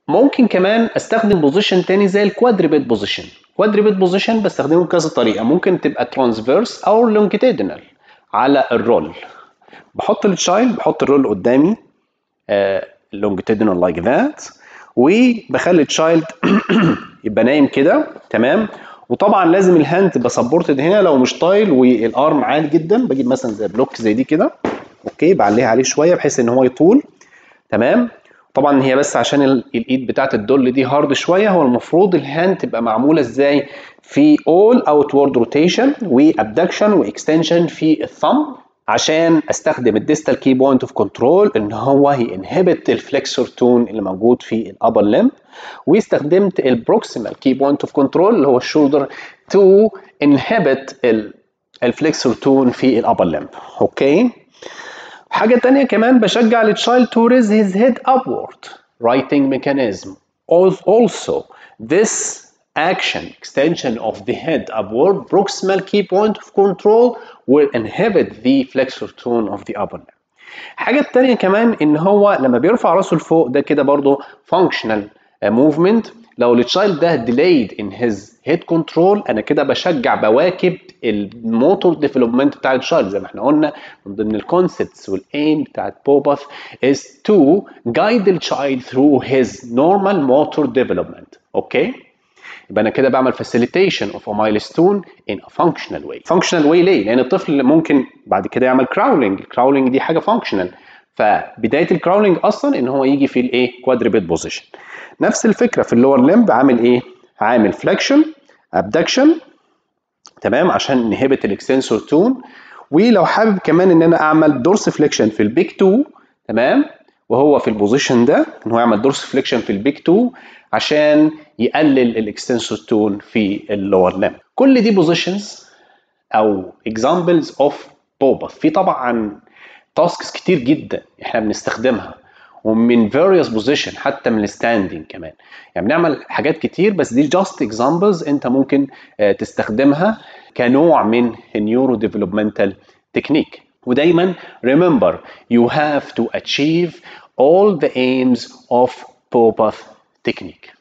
ممكن كمان استخدم بوزيشن تاني زي الكوادريبت بوزيشن كوادريبت بوزيشن بستخدمه بكذا طريقه ممكن تبقى ترانسفيرس او لونجيتيدنال على الرول بحط التشايلد بحط الرول قدامي لونجيتيدنال لايك ذات وبخلي التشايلد يبقى نايم كده تمام وطبعا لازم الهاند تبقى سبورتد هنا لو مش طايل والارم عالي جدا بجيب مثلا زي بلوك زي دي كده اوكي بعليها عليه شويه بحيث ان هو يطول تمام طبعا هي بس عشان الايد بتاعت الدول دي هارد شويه هو المفروض الهاند تبقى معموله ازاي في اول اوتورد روتيشن وابدكشن واكستنشن في الثumb عشان استخدم الديستال كي بوينت اوف كنترول ان هو ينهبت الفليكسور تون اللي موجود في الابر لمب واستخدمت البروكسيمال كي بوينت اوف كنترول اللي هو الشولدر تو انهبت الفليكسور تون في الابر لمب اوكي حاجة تانية كمان بشجع التشايلد to raise his head upward writing mechanism also this action extension of the head upward proximal key point of control will inhibit the flexor tone of the upper limb الحاجة التانية كمان ان هو لما بيرفع راسه لفوق ده كده برضه functional movement لو التشايلد ده delayed in his head control انا كده بشجع بواكب الموتور ديفلوبمنت بتاع التشايلد زي ما احنا قلنا من ضمن الكونسبتس والايم بتاعت بوباث is to guide the child through his normal motor development اوكي يبقى انا كده بعمل facilitation of a milestone in a functional way functional way ليه لان الطفل ممكن بعد كده يعمل crawling الكراولينج دي حاجه functional فبدايه الكراولينج اصلا ان هو يجي في الايه كوادريبت بوزيشن نفس الفكره في اللور لمب عامل ايه عامل فليكشن ابدكشن تمام عشان نهبت الاكستنسور تون ولو حابب كمان ان انا اعمل دورس فليكشن في البيك 2 تمام وهو في البوزيشن ده ان هو يعمل دورس فليكشن في البيك 2 عشان يقلل الاكستنسور تون في اللور لمب كل دي بوزيشنز او اكزامبلز اوف بوباث في طبعا تاسكس كتير جدا احنا بنستخدمها ومن various position حتى من الستاندنج كمان يعني بنعمل حاجات كتير بس دي just examples انت ممكن تستخدمها كنوع من النيورو ديفلوبمنتال تكنيك ودايما remember you have to achieve all the aims of Popath technique